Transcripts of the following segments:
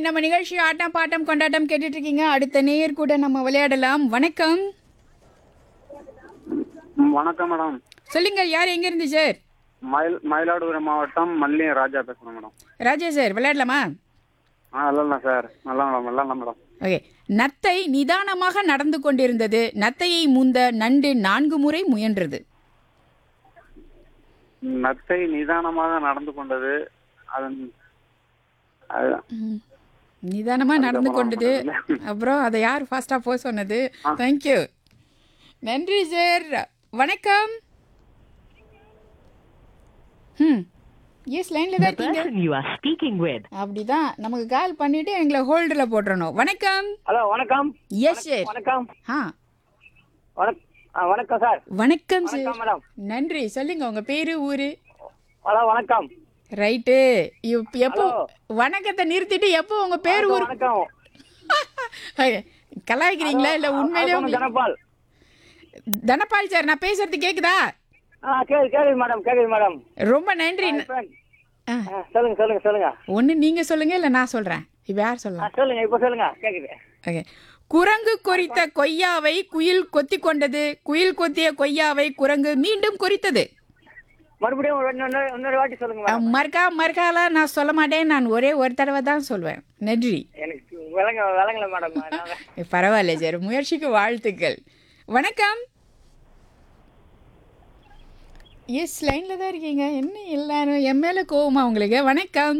நம்ம நிகழ்ச்சி ஆட்டம் பாட்டம் கொண்டாட்டம் கேட்டுட்டு இருக்கீங்க அடுத்த நேயர் கூட நம்ம விளையாடலாம் வணக்கம் ம், வணக்கம் மேடம் சொல்லுங்க யார் எங்க இருந்து சார் மயில் மயிலாடுதுறை மாவட்டம் மல்லியம் ராஜா பேசுகிறேன் மேடம் ராஜா சார் விளையாடலாமா ஆ இல்லைண்ணா சார் நல்லா மேடம் நல்லா மேடம் ஓகே நத்தை நிதானமாக நடந்து கொண்டிருந்தது நத்தையை முந்த நண்டு நான்கு முறை முயன்றது நத்தை நிதானமாக நடந்து கொண்டது அதன் அது- ம். நிதானமா நடந்து கொண்டது அப்புறம் அதை யார் ஃபாஸ்டா போக சொன்னது தேங்க்யூ நன்றி சார் வணக்கம் ம் எஸ் லைன்ல தான் இருக்கீங்க person you are speaking with அப்படிதான் நமக்கு கால் பண்ணிட்டு எங்களை ஹோல்டில் போட்டுறணும் வணக்கம் ஹலோ வணக்கம் எஸ் சார் வணக்கம் ஆ வணக் ஆ, வணக்கம் சார் வணக்கம் வணக்கம் சார் மேடம் நன்றி சொல்லுங்க உங்க பேரு ஊரு ஹலோ வணக்கம் ரைட்டு இப்- எப்போ Hello. வணக்கத்தை நிறுத்திட்டு எப்போ உங்க பேர் ஊரு வணக்கம் ஐய, கலாய்க்கிறீங்களா இல்ல உண்மையிலே வணக்கம், உங்களுக்கு- தனபால் தனபால் சார் நான் பேசுறது கேக்குதா ஆ கேக்குது கேக்குது மேடம் கேக்குது மேடம் ரொம்ப நன்றி ஆ, ஆ, சொல்லுங்க சொல்லுங்க சொல்லுங்க ஒண்ணு நீங்க சொல்லுங்க இல்ல நான் சொல்றேன் இப்ப யார் ஆ, சொல்லலாம் சொல்லுங்க இப்ப சொல்லுங்க கேக்குது ஓகே குரங்கு கொறித்த கொய்யாவை குயில் கொத்தி கொண்டது குயில் கொத்திய கொய்யாவை குரங்கு மீண்டும் கொறித்தது மறுபடியும் ஒரு இன்னொரு இன்னொரு வாட்டி சொல்லுங்க மேடம் அஹ், மறுக்கா மறுக்காலாம் நான் சொல்ல மாட்டேன் நான் ஒரே ஒரு தடவை தான் சொல்வேன் நன்றி எனக்கு விளங்க விளங்கல மேடம் அதனால. பரவாயில்ல சார் முயற்சிக்கு வாழ்த்துக்கள் வணக்கம் எஸ் லைனில் தான் இருக்கீங்க என்ன எல்லாரும் என் மேலே கோவமா உங்களுக்கு வணக்கம்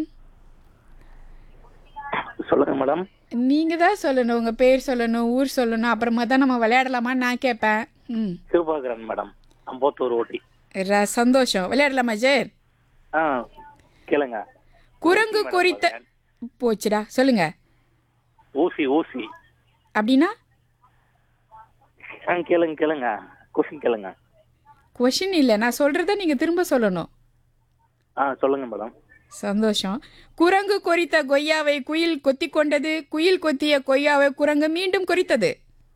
சொல்லுங்க மேடம் நீங்கள் தான் சொல்லணும் உங்கள் பேர் சொல்லணும் ஊர் சொல்லணும் அப்புறமா தான் நம்ம விளையாடலாமான்னு நான் கேட்பேன் ம் சிவபாகரன் மேடம் அம்பத்தூர் ஓட்டி ர- சந்தோஷம் விளையாடலாமா சார் ஆ கேளுங்க குரங்கு குறித்த போச்சுடா சொல்லுங்க ஊசி ஊசி அப்படின்னா ஆ கேளுங்க கேளுங்க கொஸ்டின் கேளுங்க கொஷின் இல்லை நான் சொல்கிறத நீங்கள் திரும்ப சொல்லணும் ஆ சொல்லுங்க மேடம் சந்தோஷம் குரங்கு கொறித்த கொய்யாவை குயில் கொத்தி கொண்டது குயில் கொத்திய கொய்யாவை குரங்கு மீண்டும் கொறித்தது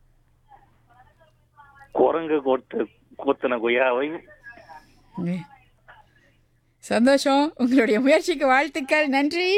குரங்கு கொத்து கொத்தின கொய்யாவை சந்தோஷம் உங்களுடைய முயற்சிக்கு வாழ்த்துக்கள் நன்றி